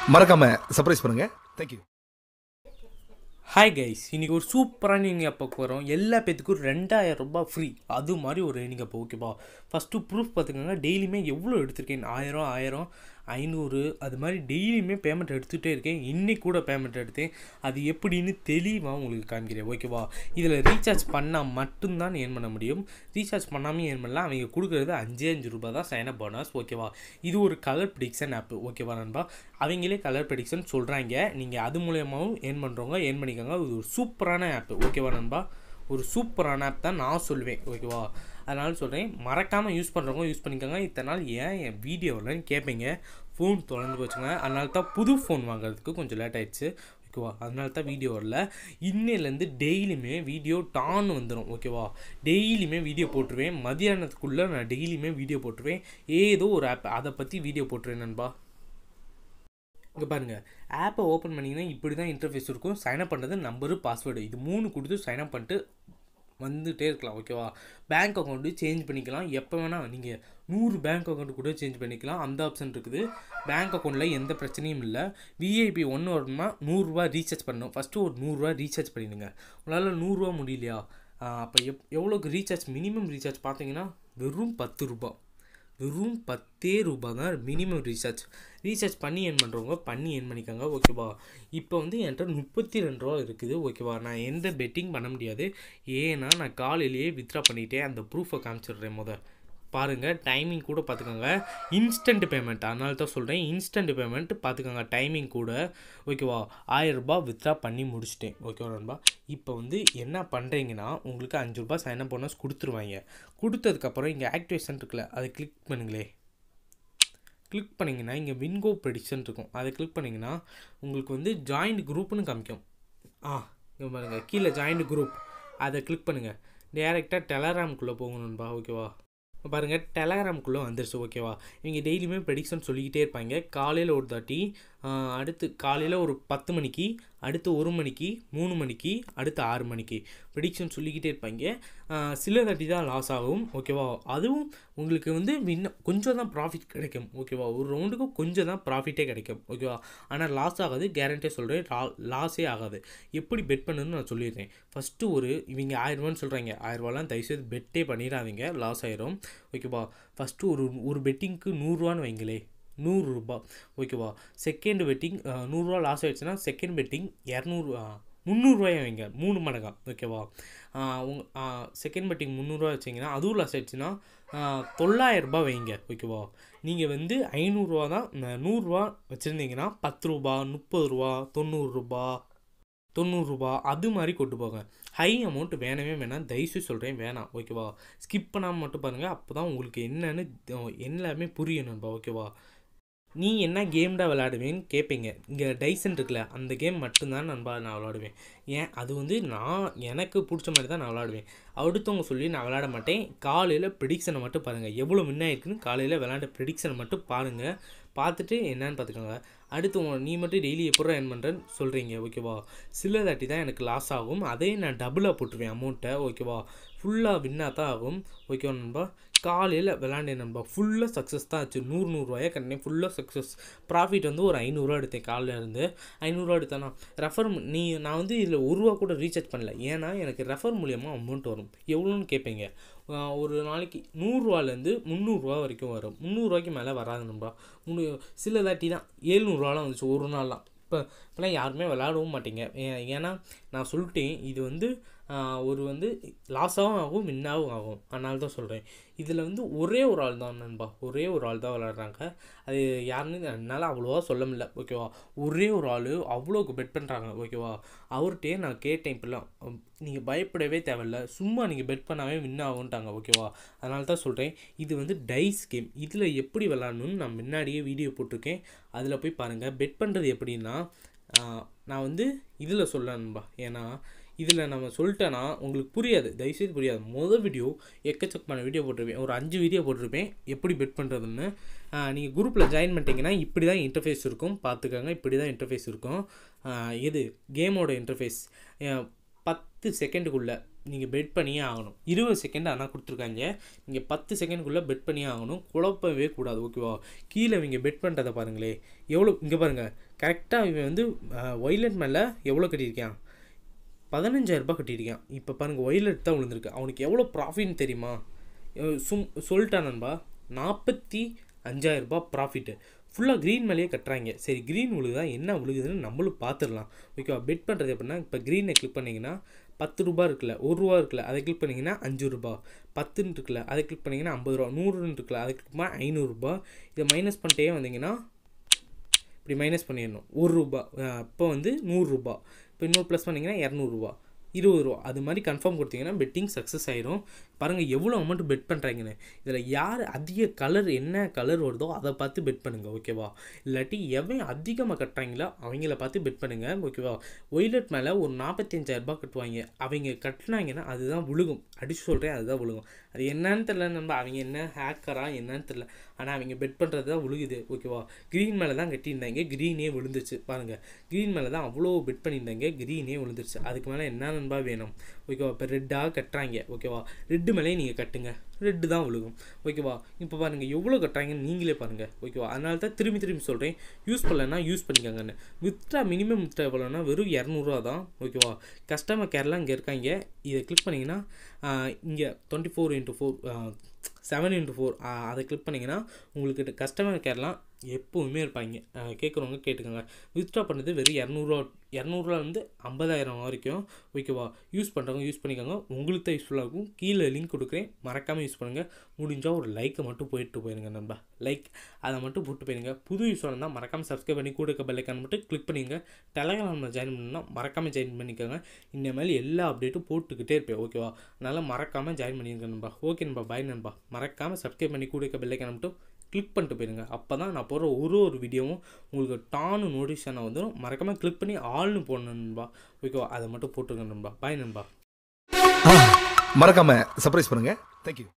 மறக்காம சர்ப்ரைஸ் பண்ணுங்க thank you hi guys இன்றைக்கி ஒரு சூப்பரான நீங்கள் அப்போ போகிறோம் எல்லா பேத்துக்கும் ரெண்டாயிரம் ரூபாய் ஃப்ரீ அது மாதிரி ஒரு நீங்கள் அப்போ ஓகேப்பா ஃபஸ்ட்டு ப்ரூஃப் பார்த்துக்கோங்க டெய்லியுமே எவ்வளோ எடுத்திருக்கேன் ஆயிரம் ஆயிரம் ஐநூறு அது மாதிரி டெய்லியுமே பேமெண்ட் எடுத்துகிட்டே இருக்கேன் இன்னைக்கு கூட பேமெண்ட் எடுத்தேன் அது எப்படின்னு தெளிவாக உங்களுக்கு காமிக்கிறேன் ஓகேவா இதில் ரீசார்ஜ் பண்ணால் மட்டும்தான் ஏர்ன் பண்ண முடியும் ரீசார்ஜ் பண்ணாமல் ஏர்ன் பண்ணலாம் அவங்க கொடுக்குறது அஞ்சே அஞ்சு ரூபாய் தான் சைன் அப் போனஸ் ஓகேவா இது ஒரு கலர் ப்ரிடிக்ஷன் ஆப் ஓகேவா நண்பா அவங்களே கலர் ப்ரிடிக்ஷன் சொல்கிறாங்க நீங்கள் அது மூலயமாவும் ஏர்ன் பண்ணுறவங்க ஏர்ன் பண்ணிக்கோங்க இது ஒரு சூப்பரான ஆப் ஓகேவா நண்பா ஒரு சூப்பரான ஆப் தான் நான் சொல்லுவேன் ஓகேவா அதனால சொல்கிறேன் மறக்காமல் யூஸ் பண்ணுறவங்க யூஸ் பண்ணிக்கோங்க இத்தனை நாள் ஏன் என் வீடியோவில் கேட்பீங்க ஃபோன் தொலைஞ்சு போச்சுங்க அதனால தான் புது ஃபோன் வாங்குறதுக்கு கொஞ்சம் லேட் ஆயிடுச்சு ஓகேவா அதனால தான் வீடியோ வரல இன்னிலேருந்து டெய்லியுமே வீடியோ டான் வந்துடும் ஓகேவா டெய்லியுமே வீடியோ போட்டுருவேன் மதியானத்துக்குள்ளே நான் டெய்லியுமே வீடியோ போட்டுருவேன் ஏதோ ஒரு ஆப் அதை பற்றி வீடியோ போட்டுருவேன் நண்பா இங்கே பாருங்கள் ஆப்பை ஓப்பன் பண்ணிங்கன்னா இப்படி தான் இன்டர்ஃபேஸ் இருக்கும் சைன்அப் பண்ணுறது நம்பரு பாஸ்வேர்டு இது மூணு கொடுத்து சைன்அப் பண்ணிட்டு வந்துகிட்டே இருக்கலாம் ஓகேவா பேங்க் அக்கௌண்ட்டு சேஞ்ச் பண்ணிக்கலாம் எப்போ வேணால் நீங்கள் நூறு பேங்க் அக்கௌண்ட் கூட சேஞ்ச் பண்ணிக்கலாம் அந்த ஆப்ஷன் இருக்குது பேங்க் அக்கௌண்ட்டில் எந்த பிரச்சனையும் இல்லை விஐபி ஒன்று வரணும்னா நூறுரூவா ரீசார்ஜ் பண்ணணும் ஃபஸ்ட்டு ஒரு நூறுரூவா ரீசார்ஜ் பண்ணிடுங்க உங்களால் நூறுரூவா முடியலையா அப்போ எப் எவ்வளோக்கு ரீசார்ஜ் மினிமம் ரீசார்ஜ் பார்த்தீங்கன்னா வெறும் பத்து ரூபா வெறும் பத்தே ரூபா தான் மினிமம் ரீசார்ஜ் ரீசார்ஜ் பண்ணி ஏன் பண்ணுறவங்க பண்ணி ஏன் பண்ணிக்கோங்க ஓகேவா இப்போ வந்து என்கிட்ட முப்பத்தி ரெண்டு ரூபா இருக்குது ஓகேவா நான் எந்த பெட்டிங் பண்ண முடியாது ஏன்னா நான் காலையிலேயே வித்ட்ரா பண்ணிட்டேன் அந்த ப்ரூஃபை காமிச்சிடுறேன் முத பாருங்கள் டைமிங் கூட பார்த்துக்கோங்க இன்ஸ்டன்ட் பேமெண்ட் அதனால தான் சொல்கிறேன் இன்ஸ்டன்ட் பேமெண்ட் பார்த்துக்கோங்க டைமிங் கூட ஓகேவா ஆயிரரூபா வித்ட்ரா பண்ணி முடிச்சிட்டேன் ஓகேவா நண்பா இப்போ வந்து என்ன பண்ணுறீங்கன்னா உங்களுக்கு அஞ்சு ரூபா சைன் போனஸ் கொடுத்துருவாங்க கொடுத்ததுக்கப்புறம் இங்கே ஆக்டிவேஷன் இருக்குல்ல அதை கிளிக் பண்ணுங்களே கிளிக் பண்ணிங்கன்னா இங்கே வின்கோ ப்ரெடிக்ஷன் இருக்கும் அதை கிளிக் பண்ணிங்கன்னா உங்களுக்கு வந்து ஜாயிண்ட் குரூப்னு காமிக்கும் ஆ இங்கே பாருங்கள் கீழே ஜாயிண்ட் குரூப் அதை கிளிக் பண்ணுங்கள் டேரெக்டாக டெலகிராம்குள்ளே போகணும்பா ஓகேவா பாருங்கள் டெலகிராம்குள்ளே வந்துருச்சு ஓகேவா இவங்க டெய்லியுமே ப்ரெடிக்ஷன் சொல்லிக்கிட்டே இருப்பாங்க காலையில் ஒரு தாட்டி அடுத்து காலையில் ஒரு பத்து மணிக்கு அடுத்து ஒரு மணிக்கு மூணு மணிக்கு அடுத்து ஆறு மணிக்கு ப்ரெடிக்ஷன் சொல்லிக்கிட்டே இருப்பாங்க சில தாட்டி தான் லாஸ் ஆகும் ஓகேவா அதுவும் உங்களுக்கு வந்து இன்னும் கொஞ்சம் தான் ப்ராஃபிட் கிடைக்கும் ஓகேவா ஒரு ரவுண்டுக்கு கொஞ்சம் தான் ப்ராஃபிட்டே கிடைக்கும் ஓகேவா ஆனால் லாஸ் ஆகாது கேரண்டியாக சொல்கிறேன் லா லாஸே ஆகாது எப்படி பெட் பண்ணுன்னு நான் சொல்லிடுறேன் ஃபஸ்ட்டு ஒரு இவங்க ஆயிரரூபான்னு சொல்கிறாங்க ஆயிரரூபாலாம் தயவுசெய்து பெட்டே பண்ணிடாதீங்க லாஸ் ஆயிரும் ஓகேவா ஃபஸ்ட்டு ஒரு ஒரு பெட்டிங்க்கு நூறுரூவான்னு வைங்களே நூறுரூபா ஓகேவா செகண்ட் பெட்டிங் நூறுரூவா லாஸ் ஆகிடுச்சுன்னா செகண்ட் பெட்டிங் இரநூறு முந்நூறுரூவாயை வைங்க மூணு மடங்கா ஓகேவா உங் செகண்ட் பெட்டிங் முந்நூறுரூவா வச்சிங்கன்னா அதுவும் லாஸ் ஆகிடுச்சுன்னா தொள்ளாயிரரூபா வைங்க ஓகேவா நீங்கள் வந்து ஐநூறுரூவா தான் நூறுரூவா வச்சுருந்தீங்கன்னா பத்து ரூபா முப்பது ரூபா தொண்ணூறுரூபா தொண்ணூறுரூபா அது மாதிரி கொண்டு போங்க ஹை அமௌண்ட் வேணவே வேணாம் தயவுசு சொல்கிறேன் வேணாம் ஓகேவா ஸ்கிப் பண்ணாமல் மட்டும் பாருங்கள் அப்போ தான் உங்களுக்கு என்னன்னு எல்லாமே புரியணும்பா ஓகேவா நீ என்ன கேம்டா விளையாடுவேன்னு கேட்பீங்க இங்கே டைசன் இருக்குல்ல அந்த கேம் மட்டும்தான் நண்பா நான் விளாடுவேன் ஏன் அது வந்து நான் எனக்கு பிடிச்ச மாதிரி தான் நான் விளாடுவேன் அடுத்தவங்க சொல்லி நான் விளாட மாட்டேன் காலையில் ப்ரிடிக்ஷனை மட்டும் பாருங்கள் எவ்வளோ முன்னாயிருக்குன்னு காலையில் விளாண்ட ப்ரிடிக்ஷனை மட்டும் பாருங்கள் பார்த்துட்டு என்னன்னு பார்த்துக்கோங்க அடுத்து நீ மட்டும் டெய்லி எப்போ ஏர்ன் பண்ணுறேன்னு சொல்கிறீங்க ஓகேவா சில தாட்டி தான் எனக்கு லாஸ் ஆகும் அதே நான் டபுளாக போட்டுருவேன் அமௌண்ட்டை ஓகேவா ஃபுல்லாக வின்னாக தான் ஆகும் ஓகேவா நண்பா காலையில் விளாண்டேன் நண்பா ஃபுல்லாக சக்ஸஸ் தான் ஆச்சு நூறு நூறுரூவாயை கண்டிப்பாக ஃபுல்லாக சக்ஸஸ் ப்ராஃபிட் வந்து ஒரு ஐநூறுரூவா எடுத்தேன் காலையில் இருந்து ஐநூறுரூவா எடுத்தேன்னா ரெஃபர் நீ நான் வந்து இதில் ஒரு ரூபா கூட ரீசார்ஜ் பண்ணல ஏன்னா எனக்கு ரெஃபர் மூலியமாக அமௌண்ட் வரும் எவ்வளோன்னு கேட்பீங்க ஒரு நாளைக்கு நூறுரூவாலேருந்து முந்நூறுரூவா வரைக்கும் வரும் முந்நூறுரூவாய்க்கு மேலே வராது நண்பா முன்னூ சில தாட்டி தான் ஏழ்நூறுவாலாம் வந்துச்சு ஒரு நாள்லாம் இப்போ இப்போலாம் யாருமே விளாடவும் மாட்டீங்க ஏன்னா நான் சொல்லிட்டேன் இது வந்து ஒரு வந்து லாஸாகவும் ஆகும் வின்னாகவும் ஆகும் அதனால தான் சொல்கிறேன் இதில் வந்து ஒரே ஒரு ஆள் தான் நண்பா ஒரே ஒரு ஆள் தான் விளாட்றாங்க அது யாருன்னு என்னால் அவ்வளோவா சொல்ல முடியல ஓகேவா ஒரே ஒரு ஆள் அவ்வளோக்கு பெட் பண்ணுறாங்க ஓகேவா அவர்கிட்டயே நான் கேட்டேன் இப்போல்லாம் நீங்கள் பயப்படவே தேவையில்ல சும்மா நீங்கள் பெட் பண்ணாவே வின் ஆகுன்ட்டாங்க ஓகேவா அதனால தான் சொல்கிறேன் இது வந்து டைஸ் கேம் இதில் எப்படி விளாட்ணுன்னு நான் முன்னாடியே வீடியோ போட்டிருக்கேன் அதில் போய் பாருங்கள் பெட் பண்ணுறது எப்படின்னா நான் வந்து இதில் சொல்ல நண்பா ஏன்னா இதில் நம்ம சொல்லிட்டேன்னா உங்களுக்கு புரியாது தயவுசெய்து புரியாது மொதல் வீடியோ எக்கச்சக்கமான வீடியோ போட்டிருப்பேன் ஒரு அஞ்சு வீடியோ போட்டிருப்பேன் எப்படி பெட் பண்ணுறதுன்னு நீங்கள் குரூப்பில் ஜாயின் பண்ணிட்டீங்கன்னா இப்படி தான் இன்டர்ஃபேஸ் இருக்கும் பார்த்துக்கோங்க இப்படி தான் இன்டர்ஃபேஸ் இருக்கும் இது கேமோட இன்டர்ஃபேஸ் பத்து செகண்டுக்குள்ளே நீங்கள் பெட் பண்ணியே ஆகணும் இருபது செகண்ட் ஆனால் கொடுத்துருக்காங்க நீங்கள் பத்து செகண்ட்குள்ளே பெட் பண்ணியே ஆகணும் குழப்பவே கூடாது ஓகேவா கீழே இவங்க பெட் பண்ணுறதை பாருங்களே எவ்வளோ இங்கே பாருங்கள் கரெக்டாக இவன் வந்து ஒய்லட் மேலே எவ்வளோ கட்டியிருக்கான் பதினஞ்சாயிரரூபா கட்டியிருக்கான் இப்போ பாருங்கள் ஒய்லட் தான் விழுந்திருக்கு அவனுக்கு எவ்வளோ ப்ராஃபிட்னு தெரியுமா அஹ் சும் சொல்லிட்டான் நண்பா நாற்பத்தி அஞ்சாயிரரூபா ப்ராஃபிட்டு ஃபுல்லாக க்ரீன் மேலேயே கட்டுறாங்க சரி க்ரீன் விழுகுதா என்ன விழுகுதுன்னு நம்மளும் பார்த்துடலாம் ஓகேவா பெட் பண்ணுறது எப்படின்னா இப்போ க்ரீனை கிளிக் பண்ணிங்கன்னா பத்து ரூபா இருக்குல்ல ஒரு ரூபா இருக்குல்ல அதை கிளிக் பண்ணிங்கன்னா அஞ்சு ரூபா பத்துன்னு இருக்குல்ல அதை கிளிக் பண்ணிங்கன்னா ஐம்பது ரூபா நூறுன்னு இருக்குல்ல அதை கிளிக் பண்ணால் ஐநூறுரூபா இதை மைனஸ் பண்ணிட்டே வந்தீங்கன்னா இப்படி மைனஸ் பண்ணிடணும் ஒரு ரூபா இப்போ வந்து நூறுரூபா இப்போ இன்னொரு ப்ளஸ் பண்ணிங்கன்னா இரநூறுபா இருபது ரூபா அது மாதிரி கன்ஃபார்ம் கொடுத்தீங்கன்னா பெட்டிங் சக்ஸஸ் ஆயிரும் பாருங்கள் எவ்வளோ அமௌண்ட் பெட் பண்ணுறாங்கன்னு இதில் யார் அதிக கலர் என்ன கலர் வருதோ அதை பார்த்து பெட் பண்ணுங்கள் ஓகேவா இல்லாட்டி எவன் அதிகமாக கட்டுறாங்களோ அவங்கள பார்த்து பெட் பண்ணுங்கள் ஓகேவா ஒய்லட் மேலே ஒரு நாற்பத்தஞ்சாயிரரூபா கட்டுவாங்க அவங்க கட்டினாங்கன்னா அதுதான் விழுகும் அடிச்சு சொல்கிறேன் அதுதான் விழுகும் அது என்னன்னு தெரில நம்ம அவங்க என்ன ஹேக்கரா என்னன்னு தெரில ஆனால் அவங்க பெட் பண்ணுறது தான் விழுகுது ஓகேவா க்ரீன் மேலே தான் கட்டியிருந்தாங்க க்ரீனே விழுந்துச்சு பாருங்கள் க்ரீன் மேலே தான் அவ்வளோ பெட் பண்ணியிருந்தாங்க க்ரீனே விழுந்துருச்சு அதுக்கு மேலே என்ன நண்பா வேணும் ஓகேவா இப்போ ரெட்டாக கட்டுறாங்க ஓகேவா ரெட்டு மேலே நீங்கள் கட்டுங்க ரெட்டு தான் விழுகும் ஓகேவா இப்போ பாருங்கள் எவ்வளோ கட்டுறாங்கன்னு நீங்களே பாருங்கள் ஓகேவா அதனால தான் திரும்பி திரும்பி சொல்கிறேன் யூஸ் பண்ணலன்னா யூஸ் பண்ணிக்கோங்கன்னு வித்ரா மினிமம் வித்ரா எவ்வளோனா வெறும் இரநூறுவா தான் ஓகேவா கஸ்டமர் கேர்லாம் இங்கே இருக்காங்க இதை கிளிக் பண்ணிங்கன்னா இங்கே twenty four into four seven into four அதை கிளிக் பண்ணிங்கன்னா உங்களுக்கு கஸ்டமர் கேர்லாம் எப்போவுமே இருப்பாங்க கேட்குறவங்க கேட்டுக்கோங்க வித்ட்ரா பண்ணது வெறும் இரநூறுவா இரநூறுவாலேருந்து ஐம்பதாயிரம் வரைக்கும் ஓகேவா யூஸ் பண்ணுறவங்க யூஸ் பண்ணிக்கோங்க உங்களுக்கு தான் யூஸ்ஃபுல்லாக இருக்கும் கீழே லிங்க் கொடுக்குறேன் மறக்காமல் யூஸ் பண்ணுங்கள் முடிஞ்சால் ஒரு லைக்கை மட்டும் போயிட்டு போயிருங்க நண்பா லைக் அதை மட்டும் போட்டு போயிருங்க புது யூஸ் இருந்தால் மறக்காமல் சப்ஸ்கிரைப் பண்ணி கூட இருக்க பெல்லைக்கான மட்டும் கிளிக் பண்ணிங்க டெலகிராமில் ஜாயின் பண்ணால் மறக்காமல் ஜாயின் பண்ணிக்கோங்க இனிமேல் எல்லா அப்டேட்டும் போட்டுக்கிட்டே இருப்பேன் ஓகேவா அதனால் மறக்காமல் ஜாயின் பண்ணியிருக்கேன் நண்பா ஓகே நண்பா பாய் நண்பா மறக்காமல் சப்ஸ்கிரைப் பண்ணி கூட இருக்க பெல்லைக்கான மட்டும் கிளிக் பண்ணிட்டு போயிருங்க அப்போ தான் நான் போடுற ஒரு ஒரு வீடியோவும் உங்களுக்கு டானு நோட்டிஃபிகேஷன் வந்துடும் மறக்காமல் கிளிக் பண்ணி ஆள்னு போடணும் நண்பா ஓகேவா அதை மட்டும் போட்டுருங்க நண்பா பாய் நண்பா மறக்காம சர்ப்ரைஸ் பண்ணுங்க தேங்க்யூ